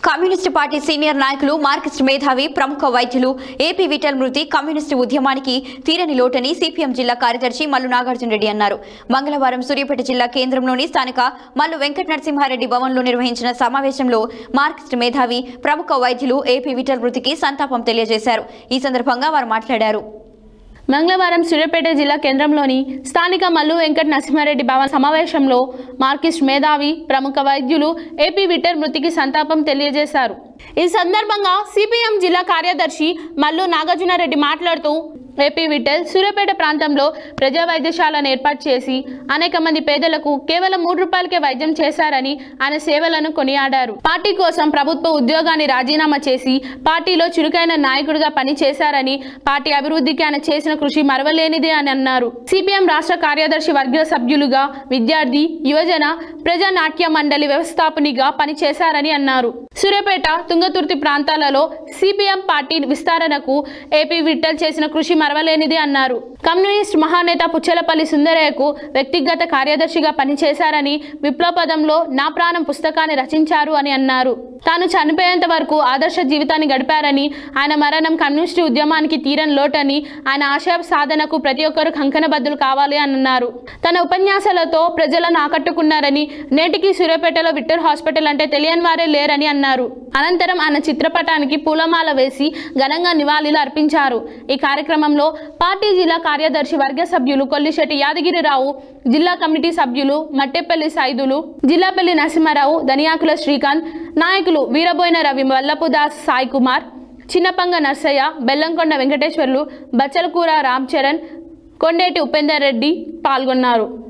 communist party senior నాయకులు Marxist మేధావి ప్రముఖ వైద్యులు ఏపీ విఠల్ మృతి కమ్యూనిస్టు ఉద్యమానికి తీరని లోటని సిపిఎం జిల్లా కార్యదర్శి మల్లు నాగార్జున రెడ్డి అన్నారు మంగళవారం సూర్యాపేట జిల్లా కేంద్రంలోని స్థానిక మల్లు వెంకట నరసింహారెడ్డి భవన్లో నిర్వహించిన సమావేశంలో మార్క్సిస్ట్ మేధావి ప్రముఖ వైద్యులు ఏపీ విఠల్ మృతికి సంతాపం తెలియజేశారు ఈ సందర్భంగా వారు మాట్లాడారు మంగళవారం సూర్యాపేట జిల్లా కేంద్రంలోని స్థానిక మల్లు వెంకట నరసింహారెడ్డి భవన్ సమావేశంలో మార్కిస్ట్ మేధావి ప్రముఖ వైద్యులు ఏపీ విటర్ మృతికి సంతాపం తెలియజేశారు ఈ సందర్భంగా సిపిఎం జిల్లా కార్యదర్శి మల్లు నాగార్జునారెడ్డి మాట్లాడుతూ ఏపీ విఠల్ సూర్యాపేట ప్రాంతంలో ప్రజా వైద్యశాలను ఏర్పాటు చేసి అనేక మంది పేదలకు కేవలం మూడు రూపాయలకే వైద్యం చేశారని ఆయన సేవలను కొనియాడారు పార్టీ కోసం ప్రభుత్వ ఉద్యోగాన్ని రాజీనామా చేసి పార్టీలో చురుకైన నాయకుడిగా పని చేశారని పార్టీ అభివృద్ధికి ఆయన చేసిన కృషి మరవలేనిదే అని అన్నారు సిపిఎం రాష్ట్ర కార్యదర్శి వర్గ సభ్యులుగా విద్యార్థి యువజన ప్రజా నాట్య మండలి వ్యవస్థాపనిగా పనిచేశారని అన్నారు సూర్యాపేట తుంగతుర్తి ప్రాంతాలలో సిపిఎం పార్టీ విస్తరణకు ఏపీ విఠల్ చేసిన కృషి మరవలేనిది అన్నారు కమ్యూనిస్ట్ మహానేత పుచ్చలపల్లి సుందరయ్యకు వ్యక్తిగత కార్యదర్శిగా పనిచేశారని విప్లవపదంలో నా ప్రాణం పుస్తకాన్ని రచించారు అని అన్నారు తాను చనిపోయేంత వరకు ఆదర్శ జీవితాన్ని గడిపారని ఆయన మరణం కమ్యూనిస్టు ఉద్యమానికి తీరని లోటని ఆయన ఆశయ సాధనకు ప్రతి ఒక్కరూ కంకణబద్దులు కావాలి అని అన్నారు తన ఉపన్యాసాలతో ప్రజలను ఆకట్టుకున్నారని నేటికి సూర్యాపేటలో విక్టర్ హాస్పిటల్ అంటే తెలియని వారే లేరని అన్నారు అనంతరం ఆయన చిత్రపటానికి పూలమాల వేసి ఘనంగా నివాళులు అర్పించారు ఈ కార్యక్రమంలో పార్టీ జిల్లా కార్యదర్శి వర్గ సభ్యులు కొల్లిశెట్టి యాదగిరిరావు జిల్లా కమిటీ సభ్యులు మట్టెపల్లి సైదులు జిల్లాపల్లి నరసింహారావు దనియాకుల శ్రీకాంత్ నాయకులు వీరబోయిన రవి వల్లపుదాస్ సాయి కుమార్ చిన్నపంగ నర్సయ్య బెల్లంకొండ వెంకటేశ్వర్లు బచ్చలకూర రామ్ చరణ్ కొండేటి ఉపేందర్ రెడ్డి పాల్గొన్నారు